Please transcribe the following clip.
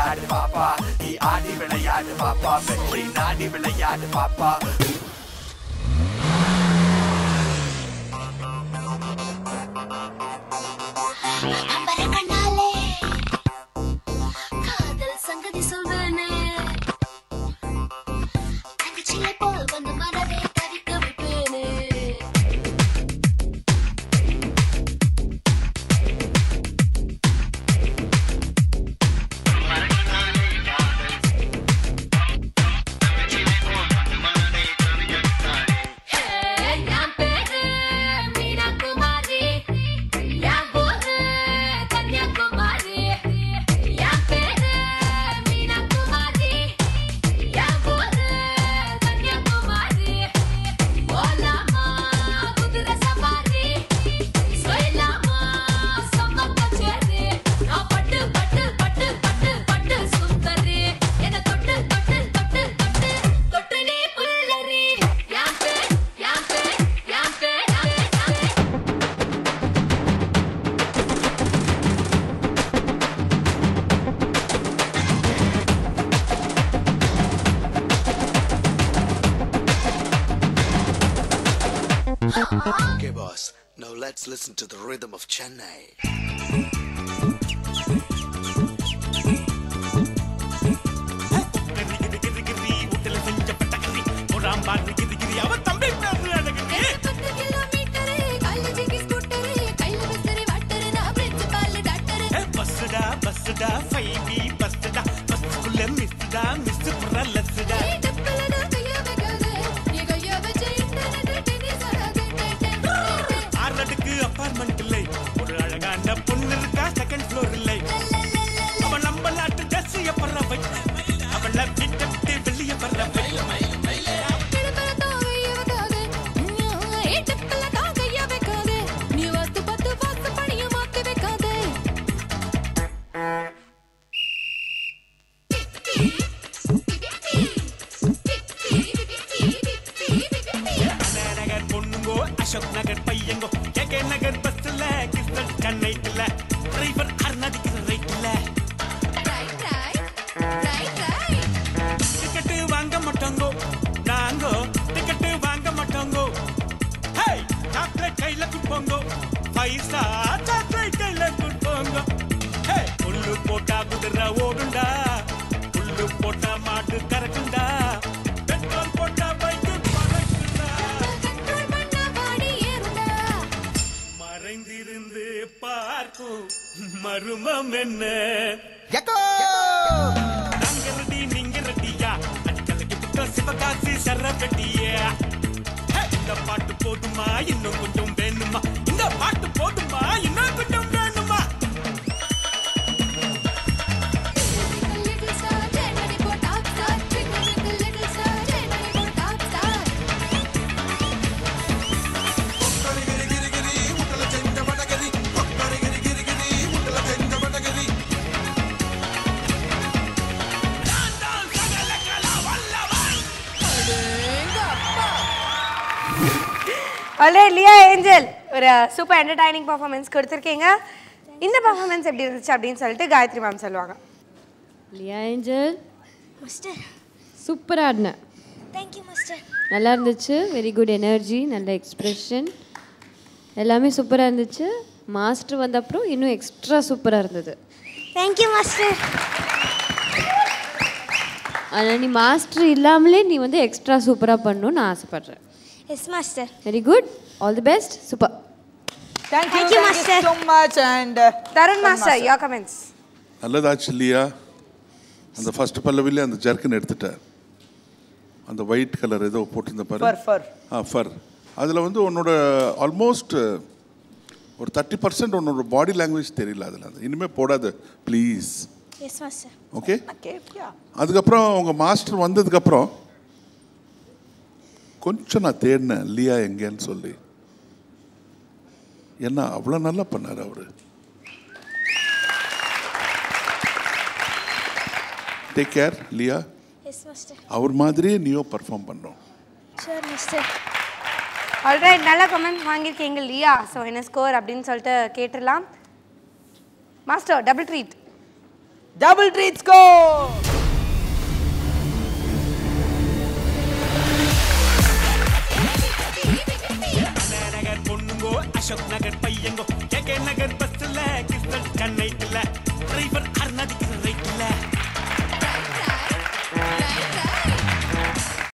விளையாடு பாப்பா நீ ஆடி விளையாடு பாப்பா வெற்றி நாடி விளையாடு பாப்பா அம்பர கண்ணாலே காதல் சங்கதி சொல்வேனே தங்கச்சியை போல் வந்து மனதை தவிக்க விட்டேனே என் பேரு மீனா குமாரி என் ஊரு கன்னியாகுமரி என் பேரு மீனா குமாரி என் ஊரு கன்னியாகுமரி போலாமா குதிரை சவாரி சொல்லலாமா சம்ம கச்சேரி நான் பட்டு பட்டு பட்டு பட்டு பட்டு சுந்தரி என்ன தொட்டு தொட்டு தொட்டு தொட்டு தொட்டு நீ புல்லரி என் பேர் என் பேர் என் பேர் என் பேர் Okay, boss. Now let's listen to the rhythm of Chennai. பத்து கிலோமீட்டரு காலேஜுக்கு ஸ்கூட்டரு கையில விசிறி வாட்டரு நான் பிரின்சிபால் டாக்டரு பஸ்டா பஸ்டா ஃபைவ் பி பஸ்டா பஸ்டுக்குள்ள மிஸ்டா மிஸ் புற லஸ்டா நீ டப்பல தான் கைய வைக்காத நீ கைய வச்ச இன்டர்நெட் டென்னிஸ் ஆகாது ஆறடுக்கு அபார்ட்மெண்ட் இல்லை ஒரு அழகான பொண்ணு இருக்கா செகண்ட் ஃப்ளோர் இல்லை அவன் நம்ம நாட்டு ட்ரெஸ் பறவை அவளை விட்டு வெளிய பறவை கிளம்பல தான் கைய வைக்காத ஏ டப்பல தான் கைய வைக்காத நீ வாஸ்து பத்து வாஸ்து பணிய மாத்தி வைக்காத அண்ணா நகர் பொண்ணுங்கோ அசோக் நகர் பையங்கோ கே கே நகர் பஸ்ல கிருஷ்ணன் கண்ணைட்டுல டிரைவர் அருணாதிக்கிற ரைட்ல right right right right ticket வாங்க மாட்டோங்கோ நாங்கோ டிக்கெட்டு வாங்க மாட்டோங்கோ ஹே சாக்லேட் கையில குடுப்போங்கோ பைசா சாக்லேட் கையில குடுப்போங்கோ ஹே புல்லு போட்டா குதிரை ஓடுண்டா புல்லு போட்டா மாட்டு கறக்குண்டா பெட்ரோல் போட்டா பைக்கு பறக்குண்டா கண்ட்ரோல் பண்ண பாடி ஏறுடா மறைந்திருந்து பார்க்கும் மருமம் என்ன நாங்க ரெடி நீங்க ரெடியா அடிக்கலைக்கு புத்த சிவகாசி சரவெட்டியா ஹே, இந்த பாட்டு போதுமா இன்னும் கொஞ்சம் வேணுமா இந்த பாட்டு போதுமா இன்னும் கொஞ்சம் வேணுமா Little star, January for top star. Twinkle, twinkle, little star, January for top star. Alright Lia Angel ஒரு சூப்பர் என்டர்டைனிங் பர்ஃபார்மன்ஸ் கொடுத்துருக்கீங்க இந்த பர்ஃபார்மன்ஸ் எப்படி இருந்துச்சு அப்படின்னு சொல்லிட்டு காயத்ரி மேம் சொல்லுவாங்க லியா ஏஞ்சல் Master, சூப்பராக ஆடினேன் thank you, Master. நல்லா இருந்துச்சு வெரி குட் எனர்ஜி நல்ல எக்ஸ்ப்ரெஷன் எல்லாமே சூப்பராக இருந்துச்சு மாஸ்டர் வந்த அப்புறம் இன்னும் எக்ஸ்ட்ரா சூப்பராக இருந்தது Thank you, Master. ஆனால் நீ மாஸ்டர் இல்லாமலே நீ வந்து எக்ஸ்ட்ரா சூப்பராக பண்ணணும்னு நான் ஆசைப்பட்றேன் Yes, Master. Very good all the best super Thank you, Thank you, thank Master. so much and uh, Tarun master your comments நல்லதாச்சு இல்லையா அந்த ஃபர்ஸ்ட் பல்லவிலே அந்த ஜர்க்கன் எடுத்துட்டார் அந்த ஒயிட் கலர் ஏதோ போட்டிருந்த பாரு fur, fur. ஆ ஃபர் அதில் வந்து உன்னோட ஆல்மோஸ்ட் ஒரு தேர்ட்டி பர்சன்ட் உன்னோட பாடி லாங்குவேஜ் தெரியல அதில் இனிமேல் போடாத please Yes, Master. Okay Okay, yeah. அதுக்கப்புறம் உங்கள் மாஸ்டர் வந்ததுக்கப்புறம் கொஞ்சம் நான் தேடினேன் லியா எங்கேன்னு சொல்லி என்ன அவ்வளோ நல்லா பண்ணார் அவர் take care Lia Yes, Master. அவர் மாதிரியே நீயோ பர்ஃபார்ம் பண்ணோம் Sure, Master. ஆல்ரைட் நல்ல கமெண்ட் வாங்கியிருக்கீங்க லியா ஸோ என்ன ஸ்கோர் அப்படின்னு சொல்லிட்டு கேட்டுடலாம் master double treat double treat score. Anna Nagar பொண்ணுங்கோ அசோக் நகர் பையங்கோ கே கே நகர் பஸ்ல கிறிஸ்டல் சென்னைக்குல